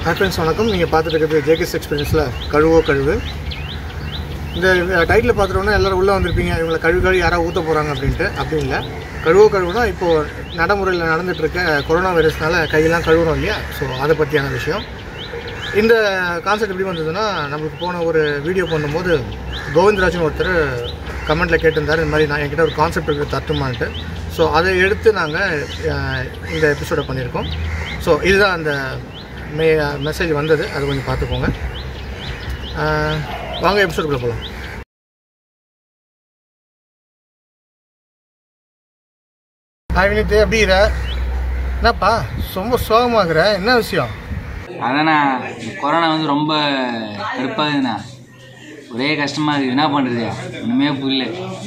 hi friends வணக்கம் நீங்கள் பார்த்துட்டு இருக்கிறது ஜேகேஸ் எக்ஸ்பீரியன்ஸில் கழுவோ கழுவு இந்த டைட்டில் பார்த்துட்டோன்னா எல்லோரும் உள்ளே வந்திருப்பீங்க இவங்களை கழுவு கழுவி யாராவது ஊற்ற போகிறாங்க அப்படின்ட்டு அப்படி இல்லை கழுவோ கழுவுனா இப்போது நடைமுறையில் நடந்துட்டு இருக்க கொரோனா வைரஸ்னால கையெல்லாம் கழுவுறோம் இல்லையா ஸோ அதை பற்றியான விஷயம் இந்த கான்செப்ட் எப்படி வந்ததுன்னா நம்மளுக்கு போன ஒரு வீடியோ பண்ணும்போது கோவிந்தராஜன் ஒருத்தர் கமெண்ட்டில் கேட்டிருந்தார் இந்த மாதிரி நான் என்கிட்ட ஒரு கான்செப்ட் இருக்குது தட்டுமான்ட்டு ஸோ அதை எடுத்து நாங்கள் இந்த எபிசோடை பண்ணியிருக்கோம் ஸோ இதுதான் அந்த மே மெசேஜ் வந்தது அது கொஞ்சம் பார்த்துக்கோங்க அஹ், வாங்க எபிசோடுக்குள்ளே போகலாம் ஹாய் வினித் எப்படி இரு என்னப்பா ரொம்ப சோகமாகிற என்ன விஷயம் அதாண்ணா இந்த கொரோனா வந்து ரொம்ப கடுப்பாகுதுண்ணா ஒரே கஷ்டமா இருக்குது என்ன பண்ணுறது ஒன்றுமே புரியல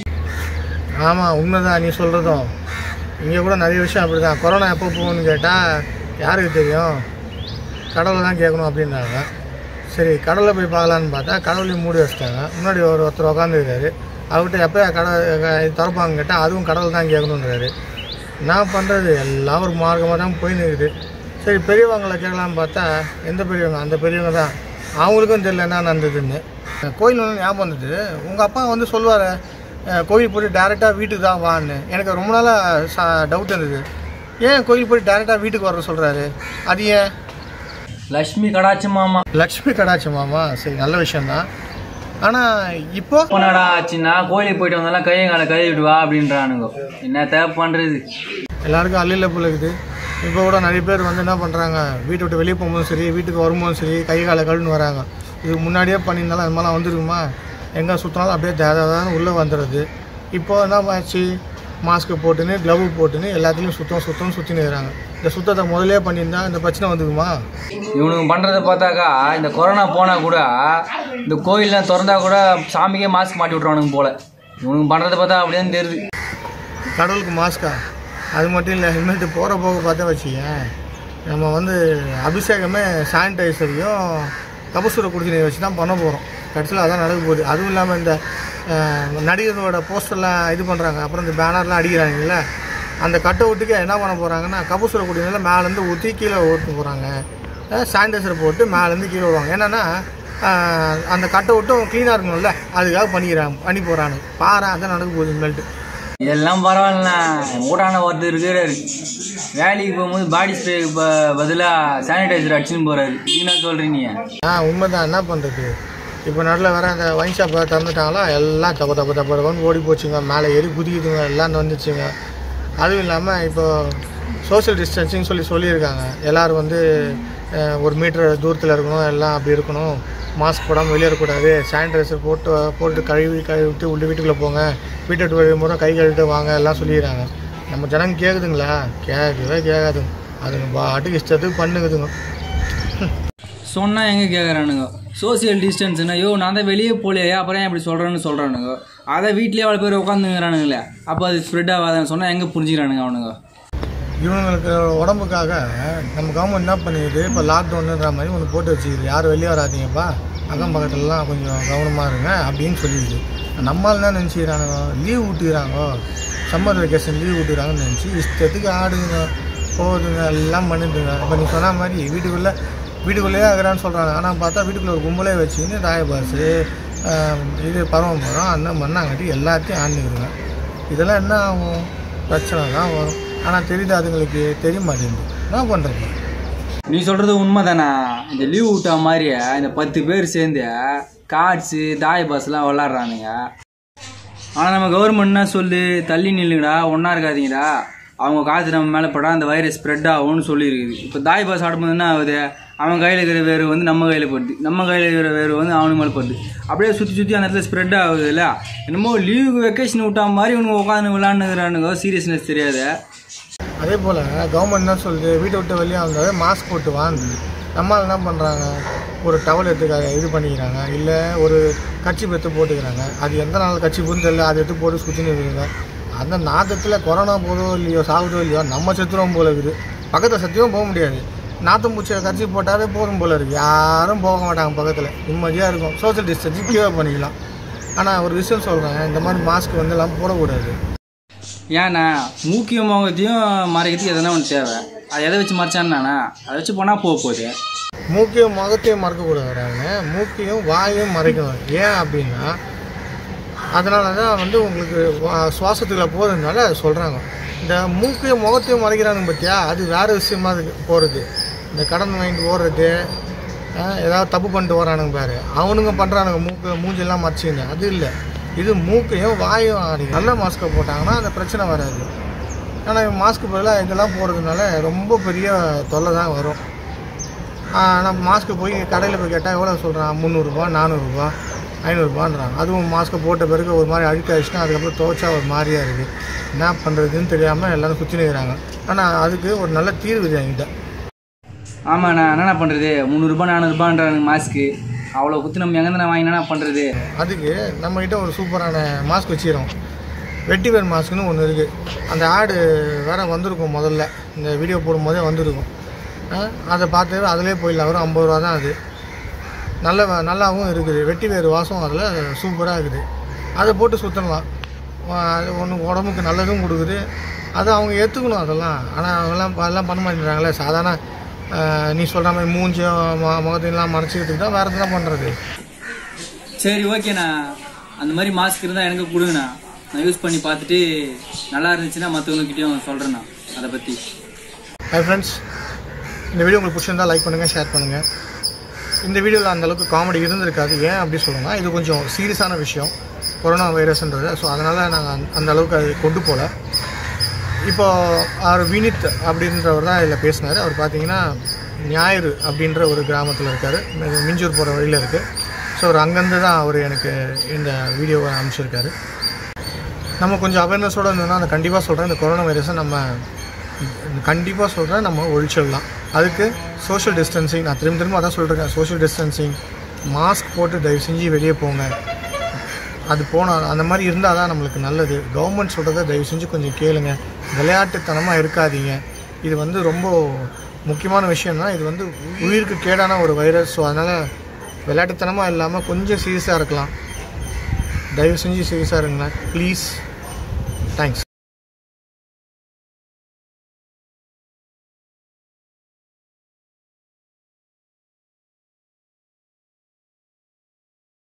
ஆமாம் உண்மைதான் நீ சொல்கிறதும் இங்கே கூட நிறைய விஷயம் அப்படி தான் கொரோனா எப்போ போகும்னு கேட்டால் யாருக்கு தெரியும் கடவுளை தான் கேட்கணும் அப்படின்னாங்க சரி கடவுளை போய் பார்க்கலான்னு பார்த்தா கடவுளையும் மூடி வச்சிட்டாங்க முன்னாடி ஒரு ஒருத்தர் உட்காந்துருக்காரு அவர்கிட்ட எப்போ கடவுள் திறப்பாங்க கேட்டால் அதுவும் கடவுள் தான் கேட்கணுன்றாரு என்ன பண்ணுறது எல்லாம் ஒரு மார்க்கமாக தான் போய் நிற்குது சரி பெரியவங்களை கேட்கலான்னு பார்த்தா எந்த பெரியவங்க அந்த பெரியவங்க தான் அவங்களுக்கும் தெரியல என்ன நடந்ததுன்னு கோயில் ஒன்று ஞாபகம் வந்தது உங்கள் அப்பா வந்து சொல்லுவார் கோயில் போய் டேரெக்டாக வீட்டுக்கு தான் வான்னு எனக்கு ரொம்ப நாளாக ச டவுட் இருந்தது ஏன் கோயில் போய் டேரெக்டாக வீட்டுக்கு வர சொல்கிறாரு அது ஏன் லக்ஷ்மி கடாட்சி மாமா லக்ஷ்மி கடாட்சி மாமா சரி நல்ல விஷயந்தான் ஆனால் இப்போ பொண்ணடா ஆச்சுன்னா கோயிலுக்கு போயிட்டு வந்தாலும் கையை காலை கழுவி விட்டு வா அப்படின்றானுங்க என்ன தேவை பண்ணுறது எல்லாருக்கும் அல்லில் புழுகுது இப்போ கூட நிறைய பேர் வந்து என்ன பண்ணுறாங்க வீட்டை விட்டு வெளியே போகும்போதும் சரி வீட்டுக்கு வரும்போதும் சரி கை காலை கழுன்னு வராங்க இதுக்கு முன்னாடியே பண்ணியிருந்தாலும் அது மாதிரிலாம் வந்துருக்குமா எங்கே சுற்றினாலும் அப்படியே தேதாதான் உள்ளே வந்துடுது இப்போ என்ன ஆச்சு மாஸ்க்கு போட்டுன்னு க்ளவு போட்டுன்னு எல்லாத்துலேயும் சுத்தம் சுத்தம் சுற்றின்னு இருக்கிறாங்க இந்த சுத்தத்தை முதலே பண்ணியிருந்தா இந்த பிரச்சனை வந்துக்குமா இவனுங்க பண்ணுறத பார்த்தாக்கா இந்த கொரோனா போனால் கூட இந்த கோயிலெலாம் திறந்தா கூட சாமிக்கே மாஸ்க் மாட்டி விட்ருவானுங்க போல இவனுங்க பண்ணுறத பார்த்தா அப்படியே தெரியுது கடவுளுக்கு மாஸ்கா அது மட்டும் இல்லை ஹெல்மெட்டு போகிற போக பார்த்தா வச்சுக்கேன் நம்ம வந்து அபிஷேகமே சானிடைசரையும் கபசூர குடிச்சினை வச்சு தான் பண்ண போகிறோம் கடைசியில் அதான் நடக்க போகுது அதுவும் இல்லாமல் இந்த அஹ், நடிகர்களோட போஸ்டர்லாம் இது பண்ணுறாங்க அப்புறம் இந்த பேனர்லாம் அடிக்கிறாங்கல்ல அந்த கட்டை விட்டுக்கு என்ன பண்ண போகிறாங்கன்னா கபசூர குடிநீரில் மேலேருந்து ஊற்றி கீழே ஊற்ற போகிறாங்க சானிடைசர் போட்டு மேலேருந்து கீழே விடுவாங்க என்னென்னா அந்த கட்டை விட்டும் க்ளீனாக இருக்கணும்ல அதுக்காக பண்ணிக்கிறாங்க பண்ணி போகிறாங்க பாரு அதான் நடக்க போகுது இனிமேல்ட்டு இதெல்லாம் பரவாயில்லண்ணா ஊட்டான ஒருத்தர் இருக்கிறாரு வேலைக்கு போகும்போது பாடி ஸ்ப்ரே பதிலாக சானிடைசர் அடிச்சுன்னு போறாரு என்ன சொல்றீங்க ஆ உண்மைதான் என்ன பண்ணுறது இப்போ நடுவில் வேற அந்த ஒயின் ஷாப் திறந்துட்டாங்களா எல்லாம் தப்பு தப்பு தப்பு தப்புன்னு ஓடி போச்சுங்க மேலே ஏறி குதிக்குதுங்க எல்லாம் வந்துச்சுங்க அதுவும் இல்லாமல் இப்போ சோஷியல் டிஸ்டன்சிங் சொல்லி சொல்லியிருக்காங்க எல்லோரும் வந்து அஹ், ஒரு மீட்டர் தூரத்தில் இருக்கணும் எல்லாம் அப்படி இருக்கணும் மாஸ்க் போடாமல் வெளியே இருக்கக்கூடாது சானிடைசர் போட்டு போட்டு கழுவி கழுவிட்டு உள்ள வீட்டுக்குள்ளே போங்க வீட்டை விட்டு வெளியே முறை கை கழுவிட்டு வாங்க எல்லாம் சொல்லிடுறாங்க நம்ம ஜனங்க கேட்குதுங்களா கேட்கவே கேட்காதுங்க அதுங்க பாட்டுக்கு இஷ்டத்துக்கு பண்ணுக்குதுங்க சொன்னா எங்க கேட்குறானுங்க சோசியல் டிஸ்டன்ஸ்னா ஐயோ நான் தான் வெளியே போலையே அப்புறம் ஏன் இப்படி சொல்கிறேன்னு சொல்கிறானுங்க அதை வீட்லயே அவ்வளோ பேர் உட்காந்துங்கிறானுங்களே அப்போ அது ஸ்ப்ரெட் ஆகாதுன்னு சொன்னால் எங்கே புரிஞ்சுக்கிறானுங்க அவனுங்க இவங்களுக்கு உடம்புக்காக நம்ம கவர்மெண்ட் என்ன பண்ணிடுது இப்போ லாக்டவுனுன்ற மாதிரி ஒன்று போட்டு வச்சுக்கிது யாரும் வெளியே வராதீங்கப்பா அக்கம் பக்கத்துலலாம் கொஞ்சம் கவனமாக இருங்க அப்படின்னு சொல்லிடுது நம்மளால் என்ன நினச்சிக்கிறானுங்க லீவ் விட்டுக்கிறாங்க சம்மர் வெக்கேஷன் லீவ் விட்டுக்கிறாங்கன்னு நினச்சி இஷ்டத்துக்கு ஆடுங்க போகுதுங்க எல்லாம் பண்ணுதுங்க இப்போ நீ சொன்ன மாதிரி வீட்டுக்குள்ளே வீட்டுக்குள்ளேயே இருக்கிறான்னு சொல்கிறாங்க ஆனால் பார்த்தா வீட்டுக்குள்ளே ஒரு கும்பலே வச்சுக்கின்னு ராயபாசு இது பருவம் பரம் அந்த மண்ணாங்கட்டி எல்லாத்தையும் ஆண்டுக்குதுங்க இதெல்லாம் என்ன ஆகும் பிரச்சனை தான் வரும் ஆனால் தெரியுது அதுங்களுக்கு தெரிய மாட்டேங்குது என்ன பண்ணுறது நீ சொல்கிறது உண்மை தானே இந்த லீவ் விட்ட மாதிரியே இந்த பத்து பேர் சேர்ந்து கார்ட்ஸு தாய் பாஸ்லாம் விளாட்றானுங்க ஆனால் நம்ம கவர்மெண்ட்னா சொல்லு தள்ளி நில்லுங்கடா ஒன்றா இருக்காதீங்கடா அவங்க காற்று நம்ம மேலே படா அந்த வைரஸ் ஸ்ப்ரெட் ஆகும்னு சொல்லியிருக்குது இப்போ தாய் பாஸ் ஆடும்போது என்ன ஆகுது அவன் கையில் இருக்கிற வேறு வந்து நம்ம கையில் படுது நம்ம கையில் இருக்கிற வேறு வந்து அவனுக்கு மேலே படுது அப்படியே சுற்றி சுற்றி அந்த இடத்துல ஸ்ப்ரெட் ஆகுது இல்ல என்னமோ லீவுக்கு வெக்கேஷன் விட்டா மாதிரி இவனுங்க உட்காந்து விளாண்டுக்கிறானுங்க சீரியஸ்னஸ் தெரியாது அதே போல் கவர்மெண்ட் என்ன சொல்லுது வீட்டை விட்டு வெளியே வந்தாவே மாஸ்க் போட்டு வாங்குது நம்மளால் என்ன பண்ணுறாங்க ஒரு டவல் எடுத்து இது பண்ணிக்கிறாங்க இல்லை ஒரு கட்சி எடுத்து போட்டுக்கிறாங்க அது எந்த நாள் கட்சி போன்னு தெரியல அதை எடுத்து போட்டு சுற்றின்னு இருக்குங்க அந்த நாத்தத்தில் கொரோனா போதோ இல்லையோ சாகுதோ இல்லையோ நம்ம செத்துருவோம் போல இருக்குது பக்கத்தில் சத்தியமும் போக முடியாது நாத்தம் பூச்சியை கட்சி போட்டாலே போதும் போல இருக்குது யாரும் போக மாட்டாங்க பக்கத்தில் நிம்மதியாக இருக்கும் சோஷியல் டிஸ்டன்ஸிங் கீழே பண்ணிக்கலாம் ஆனால் ஒரு விஷயம் சொல்கிறேன் இந்த மாதிரி மாஸ்க் வந்து எல்லாம் போடக்கூடாது ஏன்னா மூக்கிய முகத்தையும் மறைக்கிறதுக்கு எதனா ஒன்று தேவை அது எதை வச்சு மறைச்சான்னாண்ணா அதை வச்சு போனால் போக போகுது மூக்கையும் முகத்தையும் மறக்கக்கூடாதுறாங்க மூக்கையும் வாயையும் மறைக்கணும் ஏன் அப்படின்னா அதனால தான் வந்து உங்களுக்கு வா- சுவாசத்துக்குள்ள போகிறதுனால சொல்கிறாங்க இந்த மூக்கையும் முகத்தையும் மறைக்கிறானுங்க பார்த்தியா அது வேறு விஷயமா இருக்கு போகிறது இந்த கடன் வாங்கிட்டு ஓடுறது ஆஹ், ஏதாவது தப்பு பண்ணிட்டு ஓடுறானுங்க பாரு அவனுங்க பண்ணுறானுங்க மூக்கு மூஞ்செல்லாம் மறைச்சிங்க அது இல்லை இது மூக்கையும் வாயும் அடிக்கும் நல்ல மாஸ்க்கை போட்டாங்கன்னா அந்த பிரச்சனை வராது ஆனால் மாஸ்க்கு பதிலாக இதெல்லாம் போடுறதுனால ரொம்ப பெரிய தொல்லை தான் வரும் ஆனால் மாஸ்க்கு போய் கடையில் போய் கேட்டால் எவ்வளோ சொல்கிறான் முந்நூறுரூபா நானூறுரூபா ஐநூறுரூபான்றாங்க அதுவும் மாஸ்க்கை போட்ட பிறகு ஒரு மாதிரி அழுக்காயிடுச்சுன்னா அதுக்கப்புறம் துவைச்சா ஒரு மாதிரியாக இருக்குது என்ன பண்ணுறதுன்னு தெரியாமல் எல்லாரும் சுற்றி நிற்கிறாங்க ஆனால் அதுக்கு ஒரு நல்ல தீர்வு இது என்கிட்ட ஆமாண்ணா என்னண்ணா பண்ணுறது முந்நூறுரூபா நானூறுபான்றானுங்க மாஸ்க்கு அவ்வளோ குத்து நம்ம எங்கேருந்து நான் வாங்கி என்னண்ணா பண்ணுறது அதுக்கு நம்மக்கிட்ட ஒரு சூப்பரான மாஸ்க் வச்சுக்கிறோம் வெட்டிவேர் மாஸ்க்னு ஒன்று இருக்குது அந்த ஆடு வேற வந்திருக்கும் முதல்ல இந்த வீடியோ போடும்போதே வந்திருக்கும் ஆ, அதை பார்த்து அதிலே போயிடலாம் ஒரு ஐம்பது ரூபா தான் அது நல்ல நல்லாவும் இருக்குது வெட்டி வேறு வாசம் அதில் சூப்பராக இருக்குது அதை போட்டு சுற்றலாம் அது ஒன்று உடம்புக்கு நல்லதும் கொடுக்குது அதை அவங்க ஏற்றுக்கணும் அதெல்லாம் ஆனால் அவங்கெல்லாம் அதெல்லாம் பண்ண மாட்டேங்கிறாங்களே சாதாரண ஆ, நீ சொல்கிற மாதிரி மூஞ்சியும் மு- முகத்தையெல்லாம் மறைச்சிக்கிறதுக்கு தான் வேறு எதுனா பண்ணுறது சரி ஓகேண்ணா அந்த மாதிரி மாஸ்க் இருந்தால் எனக்கு கொடுங்கண்ணா நான் யூஸ் பண்ணி பார்த்துட்டு நல்லா இருந்துச்சுன்னா மற்றவங்கக்கிட்டையும் சொல்கிறேண்ணா அதை பற்றி ஹாய் ஃப்ரெண்ட்ஸ் இந்த வீடியோ உங்களுக்கு பிடிச்சிருந்தா லைக் பண்ணுங்கள் ஷேர் பண்ணுங்கள் இந்த வீடியோவில் அந்த அளவுக்கு காமெடி இருந்திருக்காது ஏன் அப்படி சொல்லணும்னா இது கொஞ்சம் சீரியஸான விஷயம் கொரோனா வைரஸ்ன்றது ஸோ அதனால் நாங்கள் அந்த அளவுக்கு அது கொண்டு போகல இப்போ அவர் வினித் அப்படின்றவர் தான் இதில் பேசினார் அவர் பார்த்தீங்கன்னா ஞாயிறு அப்படின்ற ஒரு கிராமத்தில் இருக்கார் மிஞ்சூர் போகிற வழியில் இருக்குது ஸோ அவர் அங்கேருந்து தான் அவர் எனக்கு இந்த வீடியோவை அனுப்பிச்சிருக்காரு நம்ம கொஞ்சம் அவேர்னஸோடு இருந்தோம்னா நான் கண்டிப்பாக சொல்கிறேன் இந்த கொரோனா வைரஸை நம்ம கண்டிப்பாக சொல்கிறேன் நம்ம ஒழிச்சிடலாம் அதுக்கு சோஷியல் டிஸ்டன்சிங் நான் திரும்ப திரும்ப அதான் சொல்கிறேன் சோஷியல் டிஸ்டன்சிங் மாஸ்க் போட்டு தயவு செஞ்சு வெளியே போங்க அது போனால் அந்த மாதிரி இருந்தால் தான் நம்மளுக்கு நல்லது கவர்மெண்ட் சொல்கிறத தயவு செஞ்சு கொஞ்சம் கேளுங்க விளையாட்டுத்தனமாக இருக்காதீங்க இது வந்து ரொம்ப முக்கியமான விஷயம் தான் இது வந்து உயிருக்கு கேடான ஒரு வைரஸ் ஸோ அதனால் விளையாட்டுத்தனமாக இல்லாமல் கொஞ்சம் சீரியஸாக இருக்கலாம் தயவு செஞ்சு சீரியஸாக இருங்களேன் ப்ளீஸ் தேங்க்ஸ்